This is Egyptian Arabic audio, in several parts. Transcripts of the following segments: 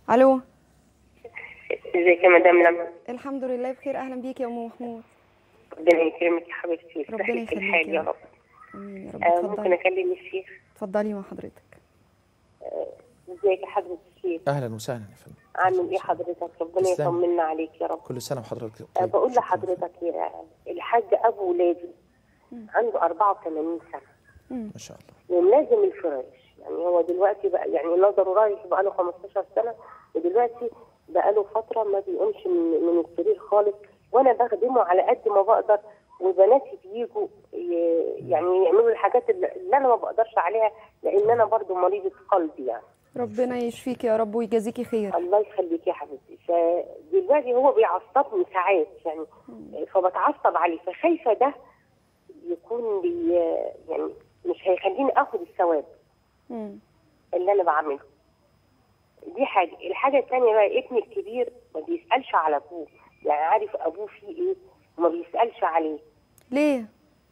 الو ازيك يا مدام لما الحمد لله بخير اهلا بيك يا ام محمود ربنا يكرمك يا حبيبتي ويصلح ربنا لك يخليك الحال يا يا رب. رب امين يا رب آه ممكن اتفضلي اكلم الشيخ اتفضلي مع حضرتك ازيك يا حضرة الشيخ اهلا وسهلا يا فندم عامل ايه حضرتك ربنا تسلم. يطمنا عليك يا رب كل سنه وحضرتك آه طيب. بقول شكراً. لحضرتك يا الحاج ابو ولادي عنده 84 سنه ما شاء الله وملازم الفراش يعني هو دلوقتي بقى يعني نظره رايح بقى له 15 سنه ودلوقتي بقى له فتره ما بيقومش من, من السرير خالص وانا بخدمه على قد ما بقدر وبناتي بيجوا ي- يعني يعملوا الحاجات اللي اللي انا ما بقدرش عليها لان انا برضو مريضه قلب يعني ربنا يشفيك يا رب ويجازيكي خير الله يخليك يا حبيبتي فدلوقتي هو بيعصبني ساعات يعني فبتعصب عليه فخايفه ده يكون بي يعني مش هيخليني اخد الثواب مم. اللي انا بعمله دي حاجه الحاجه الثانيه بقى ابني الكبير ما بيسالش على ابوه يعني عارف ابوه فيه ايه وما بيسالش عليه ليه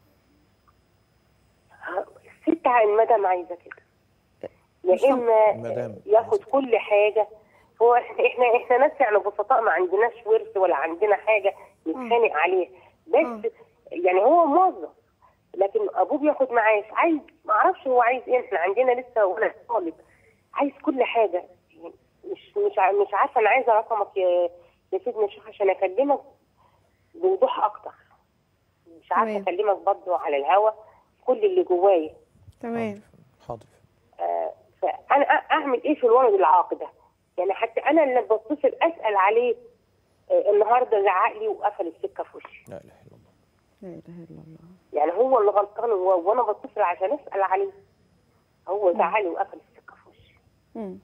ها، الست المدام عايزه كده مش يا فاهمة. اما مدام. ياخد كل حاجه هو احنا احنا احنا ناس يعني بسطاء ما عندناش ورث ولا عندنا حاجه نتخانق عليه بس يعني هو موظف لكن ابوه بياخد معاش عايز ما اعرفش هو عايز ايه احنا عندنا لسه ولد طالب عايز كل حاجه يعني مش مش ع- مش عارفه انا عايزه رقمك يا يا سيدنا الشيخ عشان اكلمك بوضوح اكتر مش عارفه تمام. اكلمك برضه على الهوا كل اللي جوايا تمام حاضر فانا أ- اعمل ايه في الولد العاق ده؟ يعني حتى انا اللي بتصل اسال عليه آه، النهارده زعق لي وقفل السكه في وشي لا اله الا الله لا اله الا الله يعني هو اللي غلطان و- وانا بتصل عشان اسال عليه هو زعق لي وقفل السكه في وشي مم.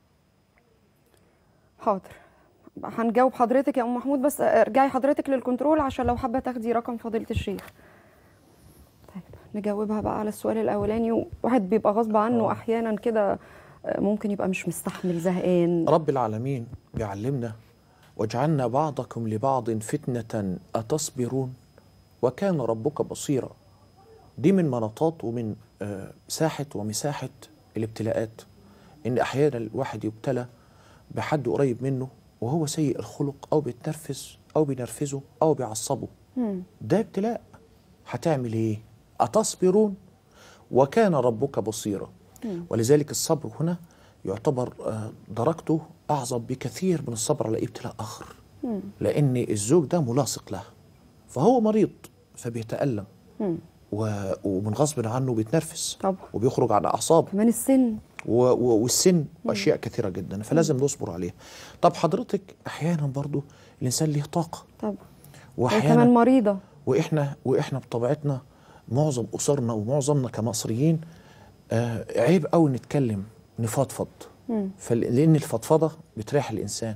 حاضر هنجاوب حضرتك يا ام محمود بس ارجعي حضرتك للكنترول عشان لو حابه تاخدي رقم فضيله الشيخ طيب نجاوبها بقى على السؤال الاولاني واحد بيبقى غصب عنه احيانا كده آه، ممكن يبقى مش مستحمل زهقان رب العالمين بيعلمنا واجعلنا بعضكم لبعض فتنة أتصبرون وكان ربك بصيرا دي من مناطات ومن آه، ساحة ومساحة الابتلاءات إن أحيانا الواحد يبتلى بحد قريب منه وهو سيء الخلق أو بيتنرفز أو بينرفزه أو بيعصبه ده ابتلاء هتعمل إيه؟ أتصبرون وكان ربك بصيرا ولذلك الصبر هنا يعتبر آه، درجته أعظم بكثير من الصبر على ابتلاء آخر لأن الزوج ده ملاصق له فهو مريض فبيتألم و- ومن غصب عنه بيتنرفز طبعا. وبيخرج عن أعصابه كمان السن و- و- والسن واشياء كثيره جدا فلازم نصبر عليها طب حضرتك احيانا برضو الانسان ليه طاقه طبعا وكمان واحيانا مريضه واحنا واحنا بطبيعتنا معظم اسرنا ومعظمنا كمصريين آه عيب قوي نتكلم نفضفض فل- لان الفضفضه بتريح الانسان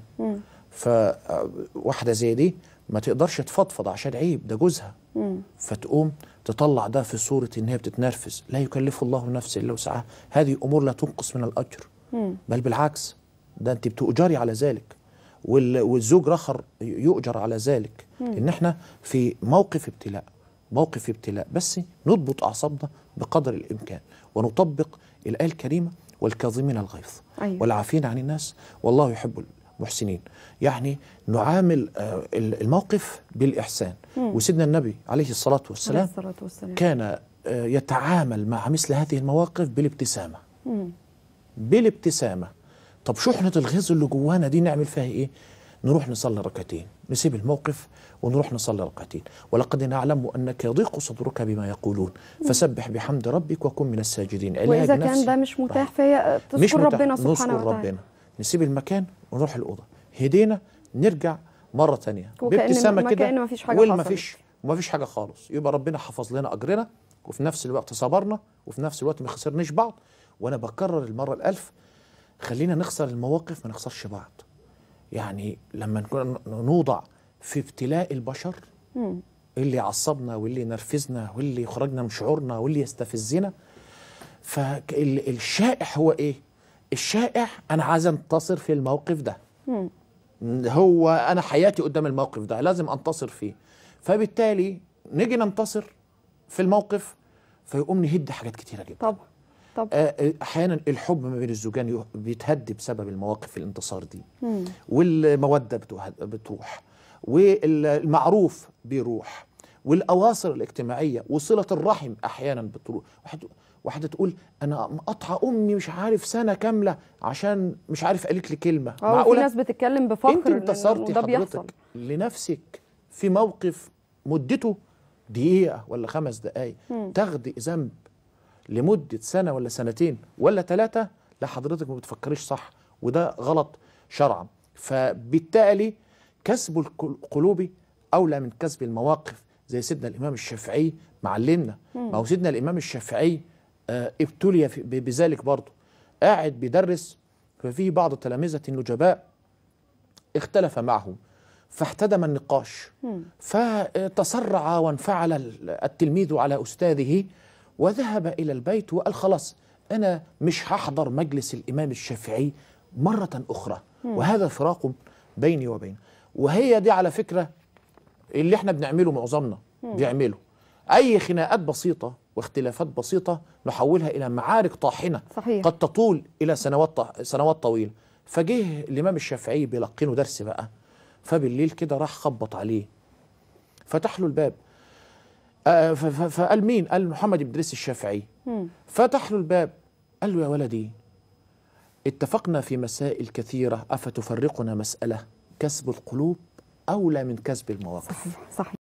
فواحده زي دي ما تقدرش تفضفض عشان عيب ده جوزها فتقوم تطلع ده في صوره ان هي بتتنرفز لا يكلف الله نفسا الا وسعها هذه امور لا تنقص من الاجر بل بالعكس ده انت بتؤجري على ذلك وال- والزوج الاخر يؤجر على ذلك ان احنا في موقف ابتلاء موقف ابتلاء بس نضبط اعصابنا بقدر الامكان ونطبق الايه الكريمه والكاظمين الغيظ أيوة. والعافين عن الناس والله يحب المحسنين يعني نعامل آه، الموقف بالاحسان وسيدنا النبي عليه الصلاه عليه والسلام الصلاه والسلام كان آه، يتعامل مع مثل هذه المواقف بالابتسامه بالابتسامه طب شحنه الغيظ اللي جوانا دي نعمل فيها ايه نروح نصلي ركعتين نسيب الموقف ونروح نصلي ركعتين ولقد نعلم انك يضيق صدرك بما يقولون فسبح بحمد ربك وكن من الساجدين علاج واذا كان نفسي ده مش متاح رهيب. فهي مش تذكر متاح. ربنا سبحانه نذكر وتعالى ربنا نسيب المكان ونروح الاوضه هدينا نرجع مره تانية وكأن- بابتسامه ما كده كأن مفيش حاجة واللي حصلت. مفيش ومفيش حاجه خالص يبقى ربنا حفظ لنا اجرنا وفي نفس الوقت صبرنا وفي نفس الوقت ما خسرناش بعض وانا بكرر المره الالف خلينا نخسر المواقف ما نخسرش بعض يعني لما نكون نوضع في ابتلاء البشر اللي يعصبنا واللي ينرفزنا واللي يخرجنا من شعورنا واللي يستفزنا فالشائع هو ايه الشائع انا عايز انتصر في الموقف ده هو انا حياتي قدام الموقف ده لازم انتصر فيه فبالتالي نيجي ننتصر في الموقف فيقوم نهد حاجات كتيره جدا طبعا طب. آه، آه، احيانا الحب ما بين الزوجان يه- بيتهد بسبب المواقف الانتصار دي مم. والموده بتوه- بتروح والمعروف بيروح والاواصر الاجتماعيه وصله الرحم احيانا بتروح واحد واحده تقول انا مقطعه امي مش عارف سنه كامله عشان مش عارف قالت لي كلمه اه في ناس بتتكلم بفخر انت إن- انتصرتي وده بيحصل حضرتك لنفسك في موقف مدته دقيقه ولا خمس دقائق تاخدي ذنب لمده سنه ولا سنتين ولا ثلاثه لا حضرتك ما بتفكريش صح وده غلط شرعا فبالتالي كسب الق- القلوب اولى من كسب المواقف زي سيدنا الامام الشافعي معلمنا ما هو سيدنا الامام الشافعي آه، ابتلي في- ب- بذلك برضه قاعد بيدرس ففي بعض التلامذه النجباء اختلف معه فاحتدم النقاش فتسرع وانفعل ال- التلميذ على استاذه وذهب الى البيت وقال خلاص انا مش هحضر مجلس الامام الشافعي مره اخرى وهذا فراق بيني وبينه وهي دي على فكره اللي احنا بنعمله معظمنا بيعمله اي خناقات بسيطه واختلافات بسيطه نحولها الى معارك طاحنه صحيح. قد تطول الى سنوات ط- سنوات طويله فجه الامام الشافعي بيلقنه درس بقى فبالليل كده راح خبط عليه فتح له الباب آه، ف- ف- فقال مين قال محمد بن ادريس الشافعي فتح له الباب قال له يا ولدي اتفقنا في مسائل كثيره افتفرقنا مساله كسب القلوب اولى من كسب المواقف صحيح